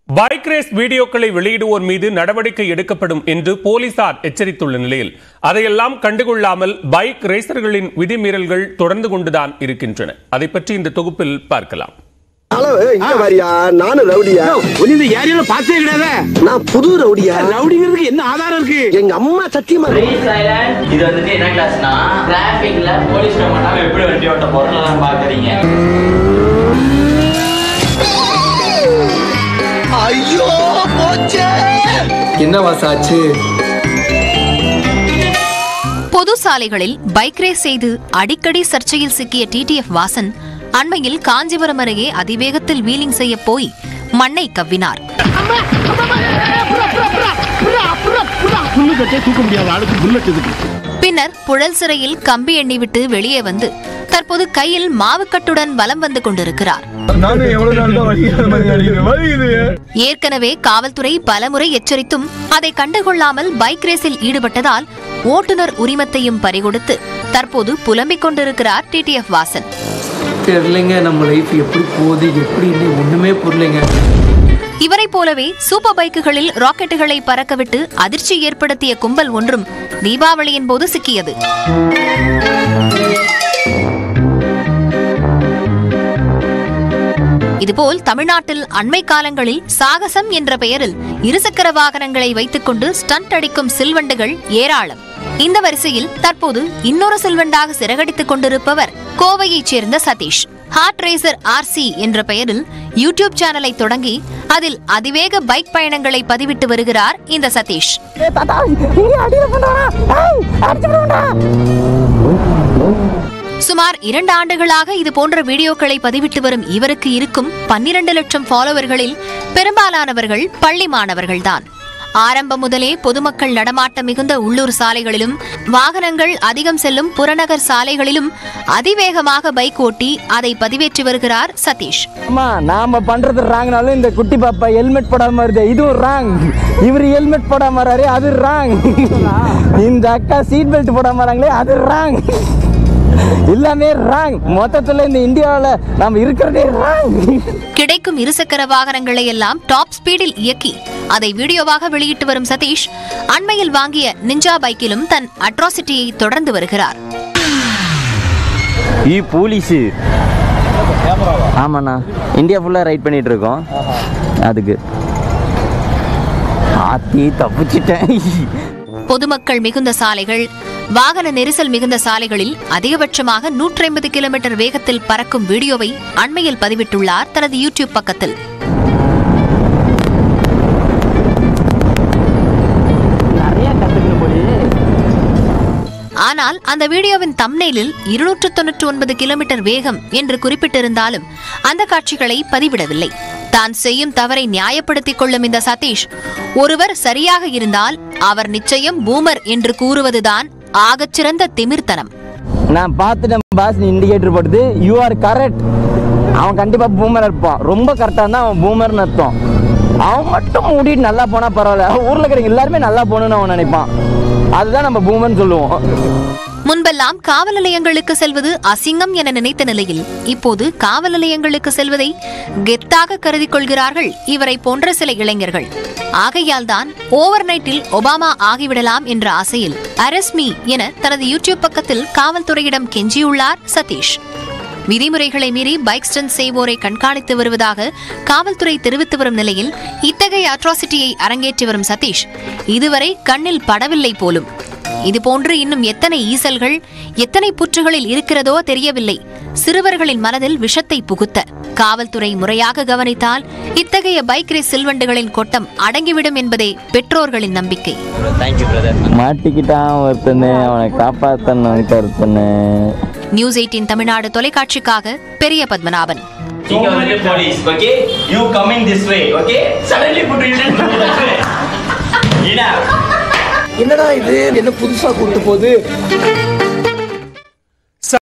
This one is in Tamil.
பைக் ரேஸ் வீடியோக்களை வெளியிடுவோர் மீது நடவடிக்கை எடுக்கப்படும் என்று போலீசார் எச்சரித்துள்ள நிலையில் அதையெல்லாம் கண்டுகொள்ளாமல் பைக் ரேசர்களின் விதிமீறல்கள் தொடர்ந்து கொண்டுதான் இருக்கின்றன அதை பற்றி இந்த தொகுப்பில் பார்க்கலாம் அளவு இங்க வரியா நானும் ரவுடியா நீ இந்த ஏரியால பார்த்தே கிடையாது நான் புது ரவுடியா ரவுடிங்கிறதுக்கு என்ன ஆதாரம் இருக்கு எங்க அம்மா சத்தியமா ப்ரீ சைலண்ட் இது வந்துட்டு என்ன கிளாஸ்னா டிராபிக்ல போலீஸ் மாட்டாம எப்படி வண்டி ஓட்ட போறோம் பாக்குறீங்க ஐயோ போச்சே என்ன வாசாச்சு பொது சாலைகளில் பைக் ரேஸ் செய்து அடிக்கடி சர்ச்சையில் சிக்கிய டிடிஎஃப் வாசன் அண்மையில் காஞ்சிபுரம் அருகே அதிவேகத்தில் வீலிங் செய்ய போய் மண்ணை கவ்வினார் புல்லு கட்டே தூக்க முடியாது ஆளுக்கு புல்லட் இதுக்கு பின்னர் புழல் சிறையில் கம்பி எண்ணி விட்டு வெளியே வந்து தற்போது கையில் மாவுக்கட்டுடன் வலம் வந்து கொண்டிருக்கிறார் நானும் எவ்வளவு நாள் தான் வலிக்கிற மாதிரி அடிக்கிறேன் வலிக்குது ஏற்கனவே காவல்துறை பலமுறை எச்சரித்தும் அதை கண்டுகொள்ளாமல் பைக் ரேஸில் ஈடுபட்டதால் ஓட்டுநர் உரிமத்தையும் பறிகொடுத்து தற்போது புலம்பிக் கொண்டிருக்கிறார் டிடிஎஃப் வாசன் தெரியலைங்க நம்ம லைஃப் எப்படி போகுது எப்படி இல்லை ஒண்ணுமே புரியலைங்க இவரைப் போலவே சூப்பர் பைக்குகளில் ராக்கெட்டுகளை பறக்கவிட்டு அதிர்ச்சி ஏற்படுத்திய கும்பல் ஒன்றும் தீபாவளியின் போது சிக்கியது இதுபோல் தமிழ்நாட்டில் அண்மை காலங்களில் சாகசம் என்ற பெயரில் இருசக்கர வாகனங்களை வைத்துக்கொண்டு ஸ்டண்ட் அடிக்கும் சில்வண்டுகள் ஏராளம் இந்த வரிசையில் தற்போது இன்னொரு சில்வண்டாக சிறகடித்துக் கொண்டிருப்பவர் கோவையைச் சேர்ந்த சதீஷ் ஹார்ட் ரேசர் ஆர்சி என்ற பெயரில் யூடியூப் சேனலை தொடங்கி அதில் அதிவேக பைக் பயணங்களை பதிவிட்டு வருகிறார் இந்த சதீஷ் சுமார் இரண்டு ஆண்டுகளாக இது போன்ற வீடியோக்களை பதிவிட்டு வரும் இவருக்கு இருக்கும் பன்னிரண்டு லட்சம் ஃபாலோவர்களில் பெரும்பாலானவர்கள் பள்ளி மாணவர்கள்தான் ஆரம்பம் முதலே பொதுமக்கள் நடமாட்டம் மிகுந்த உள்ளூர் சாலைகளிலும் வாகனங்கள் அதிகம் செல்லும் புறநகர் சாலைகளிலும் அதிவேகமாக பைக் ஓட்டி அதை பதிவேற்றி வருகிறார் சதீஷ் அம்மா நாம பண்றது ராங்னாலும் இந்த குட்டி பாப்பா ஹெல்மெட் போடாம வருது இதுவும் ராங் இவர் ஹெல்மெட் போடாம வராரு அது ராங் இந்த அக்கா சீட் பெல்ட் போடாம வராங்களே அது ராங் எல்லாமே ராங் மொத்தத்துல இந்த இந்தியாவில் நாம இருக்கிறதே ராங் கிடைக்கும் இருசக்கர வாகனங்களை எல்லாம் டாப் ஸ்பீடில் இயக்கி அதை வீடியோவாக வெளியிட்டு வரும் சதீஷ் அண்மையில் வாங்கிய நிஞ்சா பைக்கிலும் தன் அட்ராசிட்டியை தொடர்ந்து வருகிறார் ஈ போலீஸு ஆமாண்ணா இந்தியா ஃபுல்லாக ரைட் பண்ணிட்டு இருக்கோம் அதுக்கு ஆத்தி தப்பிச்சிட்டேன் பொதுமக்கள் மிகுந்த சாலைகள் வாகன நெரிசல் மிகுந்த சாலைகளில் அதிகபட்சமாக 150 கிலோமீட்டர் வேகத்தில் பறக்கும் வீடியோவை அண்மையில் பதிவிட்டுள்ளார் தனது யூடியூப் பக்கத்தில் நிறைய கற்றுக்கணும் போய் ஆனால் அந்த வீடியோவின் தம்னெயிலில் இருநூற்று தொன்னூற்று ஒன்பது கிலோமீட்டர் வேகம் என்று குறிப்பிட்டிருந்தாலும் அந்த காட்சிகளை பதிவிடவில்லை தான் செய்யும் தவறை நியாயப்படுத்திக் கொள்ளும் இந்த சதீஷ் ஒருவர் சரியாக இருந்தால் அவர் நிச்சயம் பூமர் என்று கூறுவதுதான் ஆகச்சிறந்த திமிர்த்தனம் நான் பார்த்துட்டேன் பாஸ் நீ இண்டிகேட்டர் போட்டது யூ ஆர் கரெக்ட் அவன் கண்டிப்பாக பூமர் இருப்பான் ரொம்ப கரெக்டாக இருந்தால் அவன் பூமர்னு அர்த்தம் அவன் மட்டும் மூடிட்டு நல்லா போனால் பரவாயில்ல ஊரில் இருக்கிற எல்லாருமே நல்லா போகணும்னு அவன் நினைப்பான் அதுதான் நம்ம பூமர்னு சொல்லுவோம் முன்பெல்லாம் காவல் நிலையங்களுக்கு செல்வது அசிங்கம் என நினைத்த நிலையில் இப்போது காவல் நிலையங்களுக்கு செல்வதை கெத்தாக கருதி கொள்கிறார்கள் இவரை போன்ற சில இளைஞர்கள் ஆகையால் தான் ஓவர் நைட்டில் ஒபாமா ஆகிவிடலாம் என்ற ஆசையில் அரஸ்மி என தனது யூடியூப் பக்கத்தில் காவல்துறையிடம் கெஞ்சியுள்ளார் சதீஷ் விதிமுறைகளை மீறி பைக் ஸ்டண்ட் செய்வோரை கண்காணித்து வருவதாக காவல்துறை தெரிவித்து வரும் நிலையில் இத்தகைய அட்ராசிட்டியை அரங்கேற்றி வரும் சதீஷ் இதுவரை கண்ணில் படவில்லை போலும் இதுபோன்று இன்னும் எத்தனை ஈசல்கள் எத்தனை புற்றுகளில் இருக்கிறதோ தெரியவில்லை சிறுவர்களின் மனதில் விஷத்தை புகுத்த காவல்துறை முறையாக கவனித்தால் இத்தகைய பைக் ரேஸ் சில்வண்டுகளின் கொட்டம் அடங்கிவிடும் என்பதே பெற்றோர்களின் நம்பிக்கை தேங்க்யூ பிரதர் மாட்டிக்கிட்டான் ஒருத்தனு அவனை காப்பாற்றணும் ஒருத்தனு நியூஸ் எயிட்டின் தமிழ்நாடு தொலைக்காட்சிக்காக பெரிய பத்மநாபன் இங்க வந்துட்டு police okay you coming this way okay suddenly put you this way இனா என்னடா இது என்ன புதுசா கூட்டு போகுது